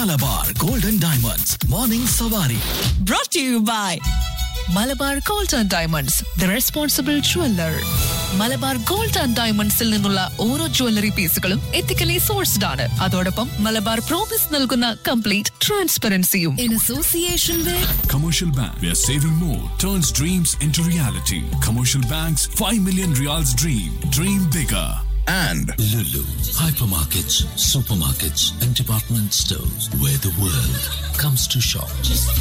Malabar golden diamonds morning Savari brought to you by Malabar gold and diamonds the responsible jeweller Malabar gold and ഡയമണ്ട്സിൽ നിന്നുള്ള ഓരോ jewellery പീസുകളും ethically sourced ആണ് അതോടൊപ്പം മലബാർ പ്രോമിസ് നൽകുന്ന കംപ്ലീറ്റ് ട്രാൻസ്പെറൻസിയും in association with Commercial Bank, where saving more turns dreams into reality. Commercial Bank's 5 million reals dream. Dream bigger. and Lulu, hypermarkets, supermarkets, and department stores where the world comes to shop.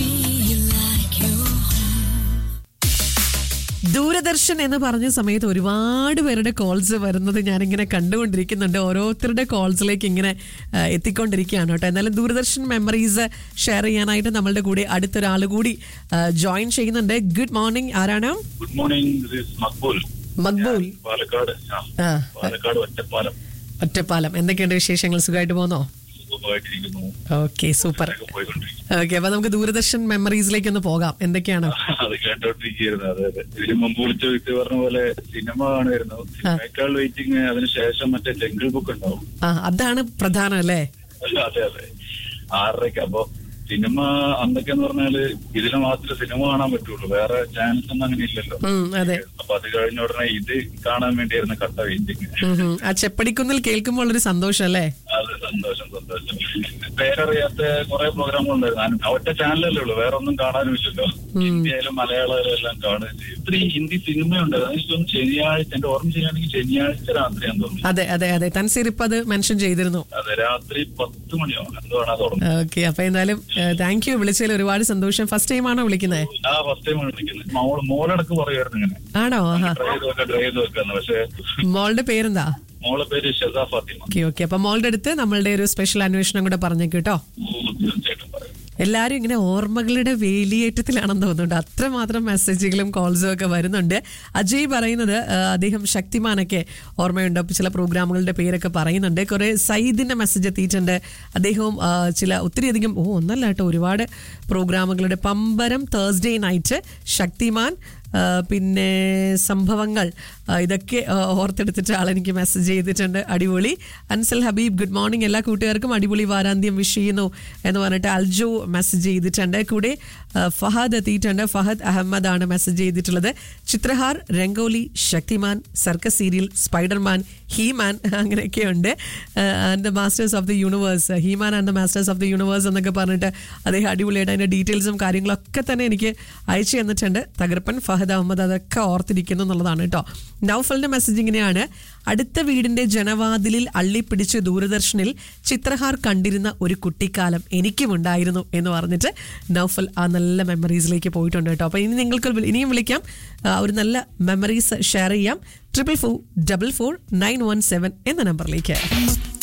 Doordarshan എന്ന് പറഞ്ഞ സമയത്ത് ഒരുപാട് പേരുടെ calls വരുന്നത് ഞാനിങ്ങനെ കണ്ടുകൊണ്ടിരിക്കുന്നുണ്ട് ഓരോരുത്തരുടെ കോൾസിലേക്ക് ഇങ്ങനെ ആ, എത്തിക്കൊണ്ടിരിക്കുകയാണ് കേട്ടോ എന്നാലും ദൂരദർശൻ മെമ്മറീസ് ഷെയർ ചെയ്യാനായിട്ട് നമ്മളുടെ കൂടെ അടുത്തൊരാൾ കൂടി ജോയിൻ ചെയ്യുന്നുണ്ട് ഗുഡ് മോർണിംഗ് ആരാണ് good morning this is Maqbool Maqbool ഞാൻ പാലക്കാട് ആ, ആ. പാലക്കാട് ഒറ്റപ്പാലം ഒറ്റപ്പാലം എന്തൊക്കെയുണ്ട് വിശേഷങ്ങൾ സുഖമായിട്ട് പോന്നോ സുഖമായിട്ടിരിക്കുന്നു ഓക്കെ സൂപ്പർ ഒക്കെ പോയിക്കൊണ്ടിരിക്കുന്നു ഓക്കെ അപ്പൊ നമുക്ക് ദൂരദർശൻ മെമ്മറീസിലേക്ക് ഒന്ന് പോകാം എന്തൊക്കെയാണ് അത് കേട്ടോണ്ടിരിക്കുന്നു അതെ അതെ ഇതിന് മുമ്പ് വിളിച്ച വ്യക്തി പറഞ്ഞ പോലെ സിനിമ കാണുമായിരുന്നു സിനിമയേക്കാൾ വെയിറ്റിംഗ് അതിനുശേഷം മറ്റേ ജംഗിൾ ബുക്ക് ഉണ്ടാവും ആ അതാണ് പ്രധാനം അല്ലേ അതെ അതെ ആറരയ്ക്ക് അപ്പൊ സിനിമ അന്നൊക്കെ എന്ന് പറഞ്ഞാല് ഇതിന് മാത്രമേ സിനിമ കാണാൻ പറ്റുള്ളൂ വേറെ ചാനൽസ് ഒന്നും അങ്ങനെ ഇല്ലല്ലോ ഉം, അതെ അപ്പൊ അത് കഴിഞ്ഞ ഉടനെ ഇത് കാണാൻ വേണ്ടിയായിരുന്നു കട്ട വെയിറ്റിംഗ് ഉം, ഉം. ആ ചെപ്പടിക്കുന്നിൽ കേൾക്കുമ്പോൾ ഒരു സന്തോഷം അല്ലേ അതെ സന്തോഷം സന്തോഷം പേരറിയാത്ത കുറെ പ്രോഗ്രാമുകൾ ഉണ്ടായിരുന്നു ആ ഒറ്റ ചാനലല്ലേ ഉള്ളൂ വേറെ ഒന്നും കാണാനും ഇല്ലല്ലോ ഹിന്ദി ആയാലും മലയാളം ആയാലും എല്ലാം കാണുകയും ചെയ്യും ഇത്രയും ഹിന്ദി സിനിമയുണ്ട് അതെനിക്ക് തോന്നുന്നു ശനിയാഴ്ച എന്റെ ഓർമ്മ ശരിയാണെങ്കിൽ ശനിയാഴ്ച രാത്രിയാന്ന് തോന്നുന്നു അതെ അതെ അതെ തൻസീർ ഇപ്പൊ അത് മെൻഷൻ ചെയ്തിരുന്നു അതെ രാത്രി പത്ത് മണിയോ എന്തോ ആണ് അത് ഓർമ്മ ഓക്കെ അപ്പൊ എന്തായാലും താങ്ക് യു വിളിച്ചതിൽ ഒരുപാട് സന്തോഷം ഫസ്റ്റ് ടൈം ആണോ വിളിക്കുന്നത് ആ ഫസ്റ്റ് ടൈം ആണ് വിളിക്കുന്നത് മോള് മോളടക്ക് പറയുമായിരുന്നു ഇങ്ങനെ ആണോ ആഹാ ഡ്രൈവ് ചെയ്ത് വെക്കാം ഡ്രൈവ് ചെയ്ത് വെക്കാന്ന് പക്ഷെ മോളുടെ പേരെന്താ മോളെ പേര് ഷെസാ ഫാത്തിമ ഓക്കെ ഓക്കെ അപ്പൊ മോളുടെ അടുത്ത് നമ്മളുടെ ഒരു സ്പെഷ്യൽ അന്വേഷണം കൂടെ പറഞ്ഞേക്ക് കേട്ടോ ഓ, തീർച്ചയായിട്ടും പറയാം എല്ലാരും ഇങ്ങനെ ഓർമ്മകളുടെ വേലിയേറ്റത്തിലാണെന്ന് തോന്നുന്നുണ്ട് അത്രമാത്രം മെസ്സേജുകളും കോൾസും ഒക്കെ വരുന്നുണ്ട് അജയ് പറയുന്നത് ആ, അദ്ദേഹം ശക്തിമാനൊക്കെ ഓർമ്മയുണ്ട് അപ്പൊ ചില പ്രോഗ്രാമുകളുടെ പേരൊക്കെ പറയുന്നുണ്ട് കുറെ സയ്യിദിന്റെ മെസ്സേജ് എത്തിയിട്ടുണ്ട് അദ്ദേഹവും ആ, ചില ഒത്തിരിയധികം ഓ ഒന്നല്ല കേട്ടോ ഒരുപാട് പ്രോഗ്രാമുകളുടെ പമ്പരം തേഴ്സ്ഡേ നൈറ്റ് ശക്തിമാൻ ആ, പിന്നെ സംഭവങ്ങൾ ആ, ഇതൊക്കെ ആ, ഓർത്തെടുത്തിട്ട് ആളെനിക്ക് മെസ്സേജ് ചെയ്തിട്ടുണ്ട് അടിപൊളി അൻസൽ ഹബീബ് ഗുഡ് മോർണിംഗ് എല്ലാ കൂട്ടുകാർക്കും അടിപൊളി വാരാന്ത്യം വിഷ് ചെയ്യുന്നു എന്ന് പറഞ്ഞിട്ട് അൽജോ മെസ്സേജ് ചെയ്തിട്ടുണ്ട് കൂടെ ആ, ഫഹദ് എത്തിയിട്ടുണ്ട് ഫഹദ് അഹമ്മദ് ആണ് മെസ്സേജ് ചെയ്തിട്ടുള്ളത് Chitrahaar Rangoli Shaktimaan circus serial Spider-Man He-Man അങ്ങനെയൊക്കെ ഉണ്ട് and the Masters of the Universe He-Man and the Masters of the Universe എന്നൊക്കെ പറഞ്ഞിട്ട് അദ്ദേഹം അടിപൊളിയായിട്ട് അതിന്റെ ഡീറ്റെയിൽസും കാര്യങ്ങളൊക്കെ തന്നെ എനിക്ക് അയച്ചു തന്നിട്ടുണ്ട് തകർപ്പൻ ഫഹദ് അഹമ്മദ് അതൊക്കെ ഓർത്തിരിക്കുന്നു എന്നുള്ളതാണ് കേട്ടോ നൗഫലിന്റെ മെസ്സേജ് ഇങ്ങനെയാണ് അടുത്ത വീടിന്റെ ജനവാതിലിൽ അള്ളിപ്പിടിച്ച് ദൂരദർശനിൽ ചിത്രഹാർ കണ്ടിരുന്ന ഒരു കുട്ടിക്കാലം എനിക്കും ഉണ്ടായിരുന്നു എന്ന് പറഞ്ഞിട്ട് നൗഫൽ ആ നല്ല മെമ്മറീസിലേക്ക് പോയിട്ടുണ്ട് കേട്ടോ അപ്പൊ ഇനി നിങ്ങൾക്ക് വി- ഇനിയും വിളിക്കാം ആ, ഒരു നല്ല മെമ്മറീസ് ഷെയർ ചെയ്യാം triple four double four nine one seven എന്ന നമ്പറിലേക്ക്